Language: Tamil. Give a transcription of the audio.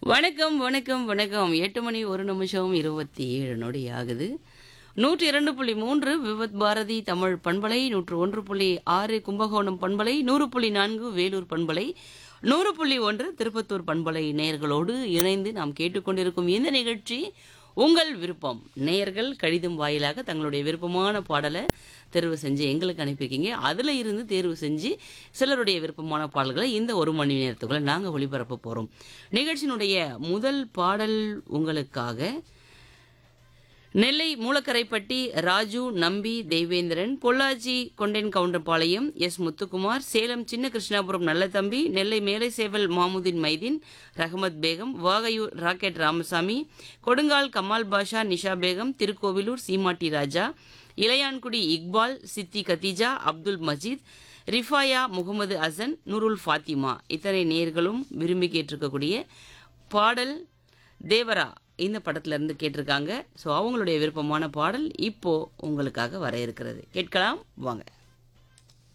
வணக்கம் வணக்கம் வணக்கம் எட்டு மணி ஒரு நிமிஷம் இருபத்தி ஏழு நொடி ஆகுது நூற்றி இரண்டு புள்ளி மூன்று விவத் பாரதி தமிழ் பண்பலை நூற்று ஒன்று புள்ளி ஆறு கும்பகோணம் பண்பலை நூறு புள்ளி நான்கு வேலூர் பண்பலை நூறு புள்ளி ஒன்று திருப்பத்தூர் பண்பலை நேயர்களோடு இணைந்து நாம் கேட்டுக்கொண்டிருக்கும் இந்த நிகழ்ச்சி உங்கள் விருப்பம் நேயர்கள் கடிதம் வாயிலாக தங்களுடைய விருப்பமான பாடலை தேர்வு செஞ்சு எங்களுக்கு அனுப்பியிருக்கீங்க அதில் இருந்து தேர்வு செஞ்சு சிலருடைய விருப்பமான பாடல்களை இந்த ஒரு மணி நேரத்துக்குள்ள நாங்கள் ஒளிபரப்ப போகிறோம் நிகழ்ச்சியினுடைய முதல் பாடல் உங்களுக்காக நெல்லை மூலக்கரைப்பட்டி ராஜு நம்பி தெய்வேந்திரன் பொள்ளாச்சி கொண்டன் கவுண்டர்பாளையம் எஸ் முத்துக்குமார் சேலம் சின்ன கிருஷ்ணாபுரம் நல்லதம்பி நெல்லை மேலைசேவல் மாமுதீன் மைதீன் ரஹமத் பேகம் வாகையூர் ராக்கெட் ராமசாமி கொடுங்கால் கமால் பாஷா நிஷா பேகம் திருக்கோவிலூர் சீமாட்டி ராஜா இளையான்குடி இக்பால் சித்தி கத்தீஜா அப்துல் மஜீத் ரிஃபாயா முகமது அசன் நுருல் ஃபாத்திமா இத்தனை நேர்களும் விரும்பி கேட்டிருக்கக்கூடிய பாடல் தேவரா இந்த படத்துல இருந்து கேட்டிருக்காங்க ஸோ அவங்களுடைய விருப்பமான பாடல் இப்போ உங்களுக்காக வர இருக்கிறது கேட்கலாம் வாங்க